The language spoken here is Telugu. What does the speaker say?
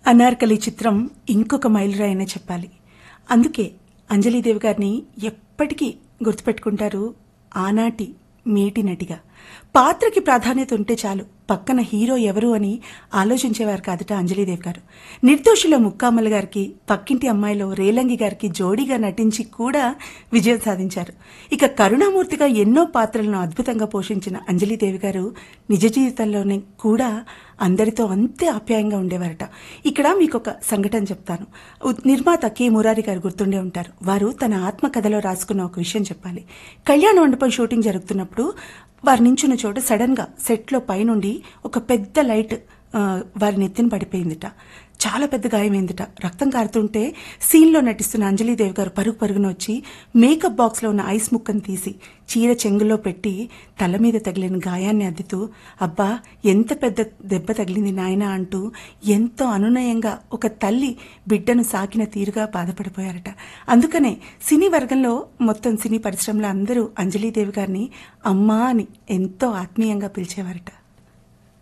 అనార్కలి చిత్రం ఇంకొక మైలురాయనే చెప్పాలి అందుకే అంజలీదేవి గారిని ఎప్పటికీ గుర్తుపెట్టుకుంటారు ఆనాటి మేటి నటిగా పాత్రకి ప్రాధాన్యత ఉంటే చాలు పక్కన హీరో ఎవరు అని ఆలోచించేవారు కాదట అంజలీదేవి గారు నిర్దోషిలో ముక్కామల్ గారికి పక్కింటి అమ్మాయిలో రేలంగి గారికి జోడీగా నటించి కూడా విజయం సాధించారు ఇక కరుణామూర్తిగా ఎన్నో పాత్రలను అద్భుతంగా పోషించిన అంజలీదేవి గారు నిజ జీవితంలోనే కూడా అందరితో అంతే ఆప్యాయంగా ఉండేవారట ఇక్కడ మీకు ఒక సంఘటన చెప్తాను ఉ- నిర్మాత కె మురారి గారు గుర్తుండే ఉంటారు వారు తన ఆత్మకథలో రాసుకున్న ఒక విషయం చెప్పాలి కళ్యాణ మండపం షూటింగ్ జరుగుతున్నప్పుడు వారు నించున్న చోట సడన్ గా సెట్ లో పైనుండి ఒక పెద్ద లైట్ ఆ, వారి నెత్తిన పడిపోయిందిట చాలా పెద్ద గాయమైందిట రక్తం కారుతుంటే సీన్లో నటిస్తున్న అంజలీదేవి గారు పరుగు పరుగున వచ్చి మేకప్ బాక్స్లో ఉన్న ఐస్ ముక్కను తీసి చీర చెంగులో పెట్టి తల మీద తగిలిన గాయాన్ని అద్దుతూ అబ్బా ఎంత పెద్ద దెబ్బ తగిలింది నాయనా అంటూ ఎంతో అనునయంగా ఒక తల్లి బిడ్డను సాకిన తీరుగా బాధపడిపోయారట అందుకనే సినీ వర్గంలో మొత్తం సినీ పరిశ్రమలో అందరూ అంజలీదేవి గారిని అమ్మా అని ఎంతో ఆత్మీయంగా పిలిచేవారట